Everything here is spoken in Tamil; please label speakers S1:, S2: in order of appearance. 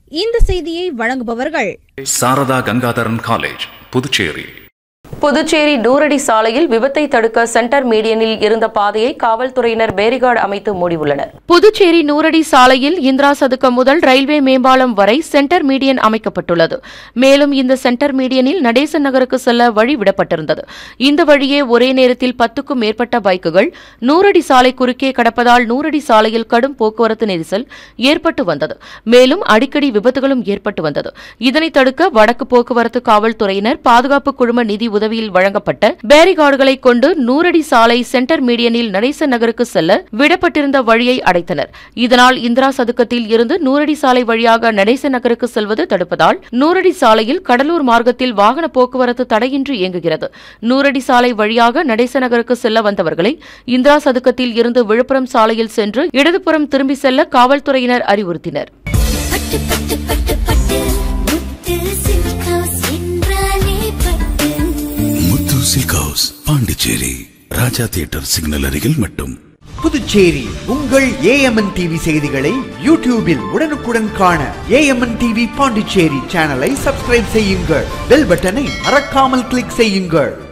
S1: இந்த செய்தியை வழங்குபவர்கள்
S2: சாரதா கங்காதரன் காலேஜ் புதுச்சேரி
S3: புதுச்சேரி நூறடி சாலையில் விபத்தை தடுக்க சென்டர் மீடியனில் இருந்த பாதையை காவல்துறையினர் பேரிகார்டு அமைத்து மூடியுள்ளனர் புதுச்சேரி நூறடி சாலையில் இந்திரா சதுக்கம் முதல் ரயில்வே மேம்பாலம் வரை சென்டர் மீடியன் அமைக்கப்பட்டுள்ளது மேலும் இந்த சென்டர் மீடியனில் நடேசன் நகருக்கு செல்ல வழி விடப்பட்டிருந்தது இந்த வழியே ஒரே நேரத்தில் பத்துக்கும் மேற்பட்ட பைக்குகள் நூறடி சாலை குறுக்கே கடப்பதால் நூறடி சாலையில் கடும் போக்குவரத்து நெரிசல் ஏற்பட்டு வந்தது மேலும் அடிக்கடி விபத்துகளும் ஏற்பட்டு வந்தது இதனை தடுக்க வடக்கு போக்குவரத்து காவல்துறையினர் பாதுகாப்பு குழும நிதி உதவியில் வழங்கப்பட்ட பேரிகார்டுகளை கொண்டு நூறடி சாலை சென்டர் மீடியனில் நடேசன் நகருக்கு செல்ல விடப்பட்டிருந்த வழியை அடைத்தனர் இதனால் இந்திரா சதுக்கத்தில் இருந்து நூறடி சாலை வழியாக நடேசன் நகருக்கு செல்வது தடுப்பதால் நூறடி சாலையில் கடலூர் மார்க்கத்தில் வாகன போக்குவரத்து தடையின்றி இயங்குகிறது நூறடி சாலை வழியாக நடேசன் நகருக்கு செல்ல வந்தவர்களை இந்திரா சதுக்கத்தில் இருந்து விழுப்புரம் சாலையில் சென்று இடதுபுறம் திரும்பி செல்ல காவல்துறையினர் அறிவுறுத்தினர்
S4: பட்டு பட்டு பட்டு பட்டு முத்து சில்க் ஹவுஸ் என்றாலே Pattu
S5: Muthu silk house Pondicherry Raja theatre signal அருகில் மட்டும்
S6: புதுச்சேரி உங்கள் ஏஎம்என் டிவி செய்திகளை யூடியூபில் உடனுக்குடன் காண ஏஎம்என் டிவி பாண்டிச்சேரி சேனலை சப்ஸ்கிரைப் செய்யுங்கள் பெல் பட்டனை மறக்காமல் கிளிக் செய்யுங்கள்